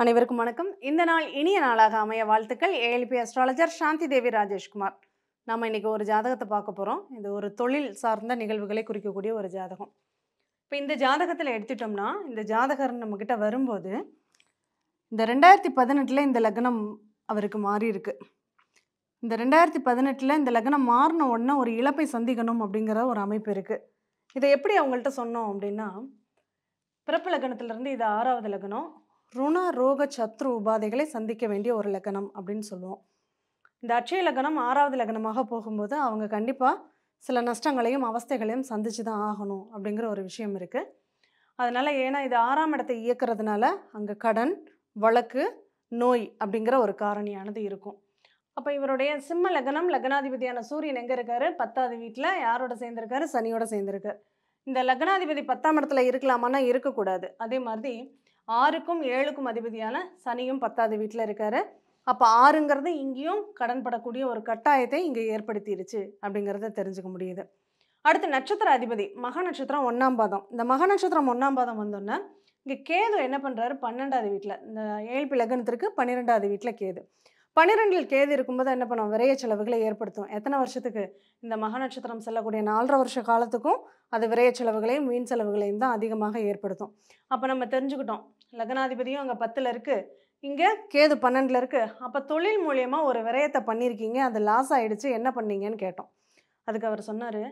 அனைவருக்கும் வணக்கம் இந்த நாள் இனிய நாளாக அமைய வாழ்த்துக்கள் ஏஎல்பி அஸ்ட்ராலஜர் சாந்தி தேவி ராஜேஷ்குமார் நம்ம இன்னைக்கு ஒரு ஜாதகத்தை பார்க்க போகிறோம் இது ஒரு தொழில் சார்ந்த நிகழ்வுகளை குறிக்கக்கூடிய ஒரு ஜாதகம் இப்போ இந்த ஜாதகத்தில் எடுத்துட்டோம்னா இந்த ஜாதகர் நம்மக்கிட்ட வரும்போது இந்த ரெண்டாயிரத்தி பதினெட்டில் இந்த லக்னம் அவருக்கு மாறி இருக்கு இந்த ரெண்டாயிரத்தி பதினெட்டில் இந்த லக்னம் மாறின உடனே ஒரு இழப்பை சந்திக்கணும் அப்படிங்கிற ஒரு அமைப்பு இருக்குது இதை எப்படி அவங்கள்ட்ட சொன்னோம் அப்படின்னா பிறப்பு லக்னத்திலிருந்து இது ஆறாவது லக்னம் ருண ரோக சத்ரு உபாதைகளை சந்திக்க வேண்டிய ஒரு லக்னம் அப்படின்னு சொல்லுவோம் இந்த அட்சய லக்னம் ஆறாவது லக்னமாக போகும்போது அவங்க கண்டிப்பாக சில நஷ்டங்களையும் அவஸ்தைகளையும் சந்திச்சு தான் ஆகணும் அப்படிங்கிற ஒரு விஷயம் இருக்குது அதனால் ஏன்னா இது ஆறாம் இடத்தை இயக்குறதுனால அங்கே கடன் வழக்கு நோய் அப்படிங்கிற ஒரு காரணியானது இருக்கும் அப்போ இவருடைய சிம்ம லக்னம் லக்னாதிபதியான சூரியன் எங்கே இருக்காரு பத்தாவது வீட்டில் யாரோட சேர்ந்திருக்காரு சனியோட சேர்ந்திருக்காரு இந்த லக்னாதிபதி பத்தாம் இடத்துல இருக்கலாமான்னா இருக்கக்கூடாது அதே மாதிரி ஆறுக்கும் ஏழுக்கும் அதிபதியான சனியும் பத்தாவது வீட்டில் இருக்காரு அப்போ ஆறுங்கிறது இங்கேயும் கடன் படக்கூடிய ஒரு கட்டாயத்தை இங்கே ஏற்படுத்திருச்சு அப்படிங்கிறத தெரிஞ்சுக்க முடியுது அடுத்து நட்சத்திர அதிபதி மக நட்சத்திரம் ஒன்றாம் பாதம் இந்த மக நட்சத்திரம் ஒன்றாம் பாதம் வந்தோன்னே இங்கே கேது என்ன பண்ணுறாரு பன்னெண்டாவது வீட்டில் இந்த ஏழ்பி லக்னத்திற்கு பன்னிரெண்டாவது வீட்டில் கேது பன்னிரெண்டில் கேது இருக்கும்போது என்ன பண்ணும் விரைய செலவுகளை ஏற்படுத்தும் எத்தனை வருஷத்துக்கு இந்த மக நட்சத்திரம் செல்லக்கூடிய நாலரை வருஷ காலத்துக்கும் அது விரைய செலவுகளையும் வீண் செலவுகளையும் தான் அதிகமாக ஏற்படுத்தும் அப்போ நம்ம தெரிஞ்சுக்கிட்டோம் லக்னாதிபதியும் அங்கே பத்தில் இருக்குது இங்கே கேது பன்னெண்டில் இருக்குது அப்போ தொழில் மூலியமாக ஒரு விரயத்தை பண்ணியிருக்கீங்க அது லாஸ் ஆயிடுச்சு என்ன பண்ணீங்கன்னு கேட்டோம் அதுக்கு அவர் சொன்னார்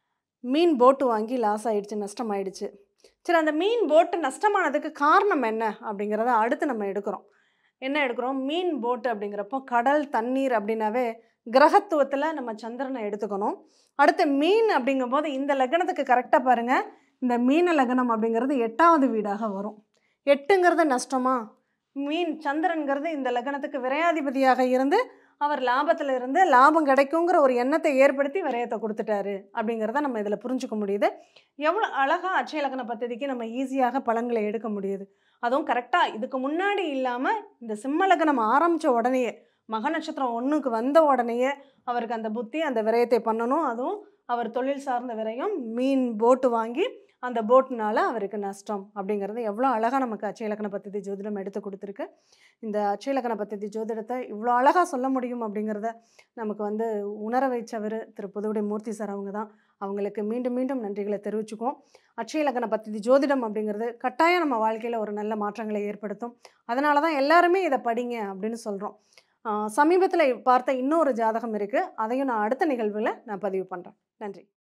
மீன் போட்டு வாங்கி லாஸ் ஆயிடுச்சு நஷ்டம் ஆயிடுச்சு சரி அந்த மீன் போட்டு நஷ்டமானதுக்கு காரணம் என்ன அப்படிங்கிறத அடுத்து நம்ம எடுக்கிறோம் என்ன எடுக்கிறோம் மீன் போட்டு அப்படிங்கிறப்போ கடல் தண்ணீர் அப்படின்னாவே கிரகத்துவத்தில் நம்ம சந்திரனை எடுத்துக்கணும் அடுத்து மீன் அப்படிங்கும்போது இந்த லக்னத்துக்கு கரெக்டாக பாருங்கள் இந்த மீன லக்னம் அப்படிங்கிறது எட்டாவது வீடாக வரும் எட்டுங்கிறது நஷ்டமா மீன் சந்திரன்கிறது இந்த லக்னத்துக்கு விரையாதிபதியாக இருந்து அவர் லாபத்தில் இருந்து லாபம் கிடைக்குங்கிற ஒரு எண்ணத்தை ஏற்படுத்தி விரயத்தை கொடுத்துட்டாரு அப்படிங்கிறத நம்ம இதில் புரிஞ்சுக்க முடியுது எவ்வளோ அழகாக அட்சய லக்ன பദ്ധதிக்கு நம்ம ஈஸியாக பலன்களை எடுக்க முடியுது அதுவும் கரெக்டாக இதுக்கு முன்னாடி இல்லாமல் இந்த சிம்ம லக்னம் ஆரம்பித்த உடனேயே மக நட்சத்திரம் ஒன்றுக்கு வந்த உடனேயே அவருக்கு அந்த புத்தி அந்த விரயத்தை பண்ணணும் அதுவும் அவர் தொழில் சார்ந்த விரயம் மீன் போட்டு வாங்கி அந்த போட்னால அவருக்கு நஷ்டம் அப்படிங்கிறது எவ்வளோ அழகாக நமக்கு அச்சய இலக்கண பദ്ധதி ஜோதிடம் எடுத்து கொடுத்துருக்கு இந்த அச்சய இலக்கண பദ്ധதி ஜோதிடத்தை இவ்வளோ அழகாக சொல்ல முடியும் அப்படிங்கிறத நமக்கு வந்து உணர வைச்சவர் திரு புதுவுடை மூர்த்தி சார் அவங்க தான் அவங்களுக்கு மீண்டும் மீண்டும் நன்றிகளை தெரிவிச்சுக்குவோம் அச்சய இலக்கண பദ്ധதி ஜோதிடம் அப்படிங்கிறது கட்டாயம் நம்ம வாழ்க்கையில் ஒரு நல்ல மாற்றங்களை ஏற்படுத்தும் அதனால தான் எல்லாருமே இதை படிங்க அப்படின்னு சொல்கிறோம் சமீபத்தில் பார்த்த இன்னொரு ஜாதகம் இருக்குது அதையும் நான் அடுத்த நிகழ்வில் நான் பதிவு பண்ணுறேன் நன்றி